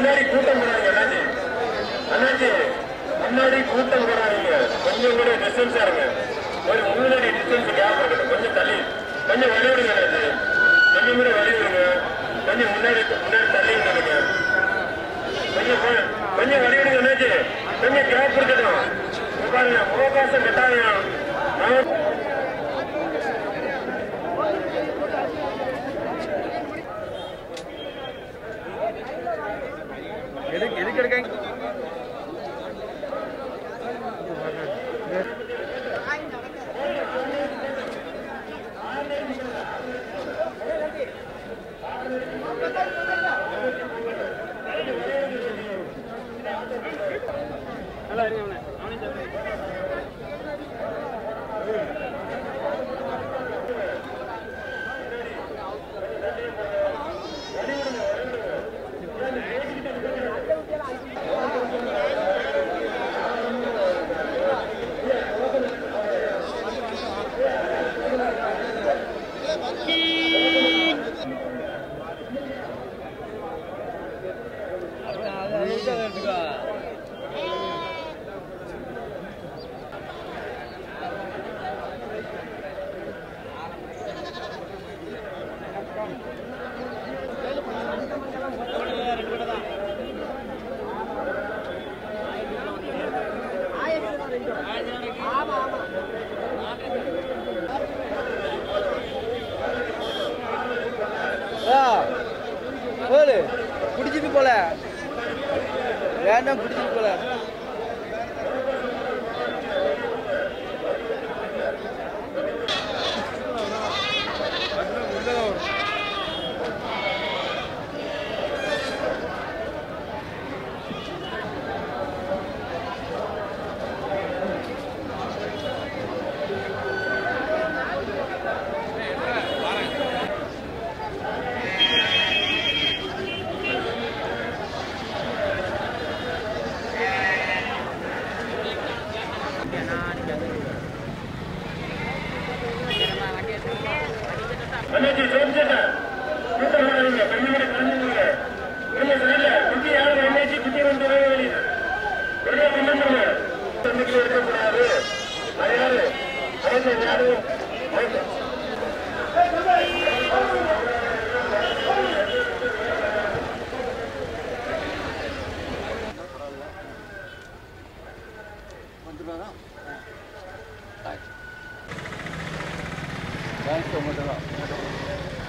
முன்னாடி கூட்டம் போறாங்க அண்ணாச்சி அண்ணாச்சி முன்னாடி கூட்டம் போறாங்க கொஞ்சம் கூட டிஸ்டன்ஸா இருங்க ஒரு மூணு அடி டிஸ்டன்ஸ் கேப் இருக்கட்டும் கொஞ்சம் தள்ளி கொஞ்சம் வழி விடுங்க அண்ணாச்சி கொஞ்சம் கூட வழி விடுங்க கொஞ்சம் முன்னாடி முன்னாடி தள்ளி விடுங்க கொஞ்சம் போ- கொஞ்சம் வழி விடுங்க அண்ணாச்சி கொஞ்சம் கேப் இருக்கட்டும் இங்க பாருங்க முகவாசம் கட்டாயம் நான் எதுக்கு எதுக்கு எடுக்காங்க போடு குடிச்சிட்டு போல வேண்டாம் குடிச்சிட்டு போல அண்ணாச்சி சோதிச்சேட்டா கூட்டம் போடாதீங்க கொஞ்சம் கூட குறைஞ்சுங்க கொஞ்சம் சரியில்ல குட்டி யாரும் அண்ணாச்சி குட்டி வந்து வெளியே வெளியே கொண்டு தம்பிக்கு இருக்கக்கூடாது அது யாரு அரசு யாரும் தேங்க்ஸ் மட்டும் தான்